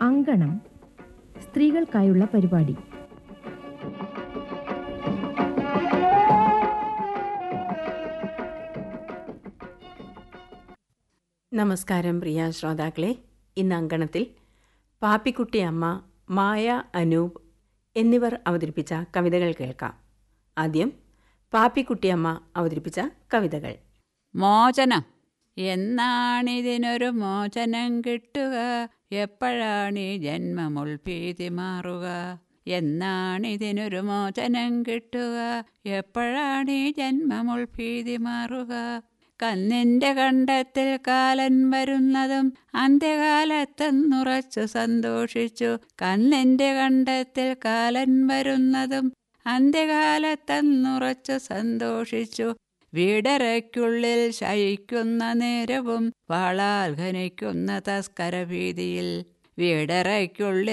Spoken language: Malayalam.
അങ്കണം സ്ത്രീകൾക്കായുള്ള പരിപാടി നമസ്കാരം പ്രിയ ശ്രോതാക്കളെ ഇന്ന് അങ്കണത്തിൽ പാപ്പിക്കുട്ടി അമ്മ മായ അനൂപ് എന്നിവർ അവതരിപ്പിച്ച കവിതകൾ കേൾക്കാം ആദ്യം പാപ്പിക്കുട്ടിയമ്മ അവതരിപ്പിച്ച കവിതകൾ മോചനം എന്നാണിതിനൊരു മോചനം കിട്ടുക എപ്പോഴാണ് ഈ ജന്മമുൾഭീതി മാറുക എന്നാണിതിനൊരു മോചനം കിട്ടുക എപ്പോഴാണ് ഈ ജന്മമുൾഭീതി മാറുക കന്നിന്റെ കണ്ടത്തിൽ കാലൻ വരുന്നതും അന്ത്യകാലത്തെന്നുറച്ചു സന്തോഷിച്ചു കന്നിന്റെ കണ്ടത്തിൽ കാലൻ വരുന്നതും അന്ത്യകാലത്തെന്നുറച്ചു സന്തോഷിച്ചു വീടരയ്ക്കുള്ളിൽ ശയിക്കുന്ന നേരവും വാളാൽ ഘനിക്കുന്ന തസ്കരഭീതിയിൽ വീടറയ്ക്കുള്ളിൽ